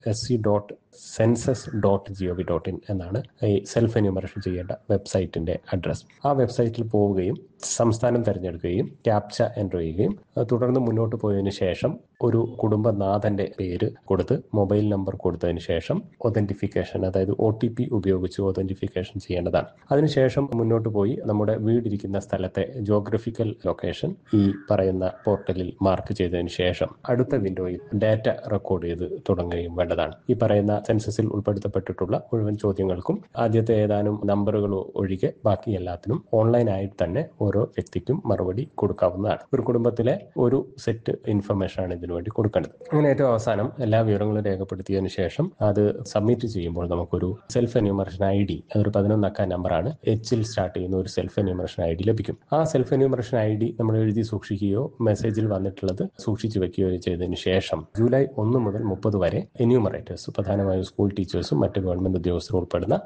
S C dot census dot G O V dot in എന്നാണ് ഈ self enumeration ചെയ്യേണ്ട വെബ്സൈറ്റിന്റെ address ആ വെബ്സൈറ്റിൽ പോവുകയും സംസ്ഥാനം തിരഞ്ഞെടുക്കുകയും ക്യാപ്ച എൻ്റർ ചെയ്യുകയും അത് തുടർന്ന് മുന്നോട്ട് പോയതിനു ശേഷം ഒരു കുടുംബനാഥന്റെ പേര് കൊടുത്ത് മൊബൈൽ നമ്പർ കൊടുത്തതിന് ശേഷം ഒതന്റിഫിക്കേഷൻ അതായത് ഒ ടി പി ഉപയോഗിച്ച് ഒതന്റിഫിക്കേഷൻ ചെയ്യേണ്ടതാണ് അതിനുശേഷം മുന്നോട്ട് പോയി നമ്മുടെ വീടിരിക്കുന്ന സ്ഥലത്തെ ജോഗ്രഫിക്കൽ ലൊക്കേഷൻ ഈ പറയുന്ന പോർട്ടലിൽ മാർക്ക് ചെയ്തതിന് ശേഷം അടുത്ത വിൻഡോയിൽ ഡാറ്റ റെക്കോർഡ് ചെയ്ത് തുടങ്ങുകയും വേണ്ടതാണ് ഈ പറയുന്ന സെൻസസിൽ ഉൾപ്പെടുത്തപ്പെട്ടിട്ടുള്ള മുഴുവൻ ചോദ്യങ്ങൾക്കും ആദ്യത്തെ ഏതാനും നമ്പറുകൾ ഒഴികെ ബാക്കി എല്ലാത്തിനും ഓൺലൈനായിട്ട് തന്നെ ഓരോ വ്യക്തിക്കും മറുപടി കൊടുക്കാവുന്നതാണ് ഒരു കുടുംബത്തിലെ ഒരു സെറ്റ് ഇൻഫർമേഷൻ ആണ് ഇതിനു വേണ്ടി കൊടുക്കേണ്ടത് അങ്ങനെ ഏറ്റവും അവസാനം എല്ലാ വിവരങ്ങളും രേഖപ്പെടുത്തിയതിനു ശേഷം അത് സബ്മിറ്റ് ചെയ്യുമ്പോൾ നമുക്കൊരു സെൽഫ് എന്യൂമറേഷൻ ഐ ഡി അതൊരു പതിനൊന്നക്ക നമ്പറാണ് എച്ചിൽ സ്റ്റാർട്ട് ചെയ്യുന്ന ഒരു സെൽഫ് എന്യൂമറേഷൻ ഐ ഡി ലഭിക്കും ആ സെൽഫ് എന്യൂമറേഷൻ ഐ ഡി നമ്മൾ എഴുതി സൂക്ഷിക്കുകയോ മെസ്സേജിൽ വന്നിട്ടുള്ളത് സൂക്ഷിച്ചു വെക്കുകയോ ചെയ്തതിനു ശേഷം ജൂലൈ ഒന്ന് മുതൽ മുപ്പത് വരെ എന്യൂമറേറ്റേഴ്സ് പ്രധാനമായും സ്കൂൾ ടീച്ചേഴ്സും മറ്റ് ഗവൺമെന്റ് ഉദ്യോഗസ്ഥരും ഉൾപ്പെടുന്ന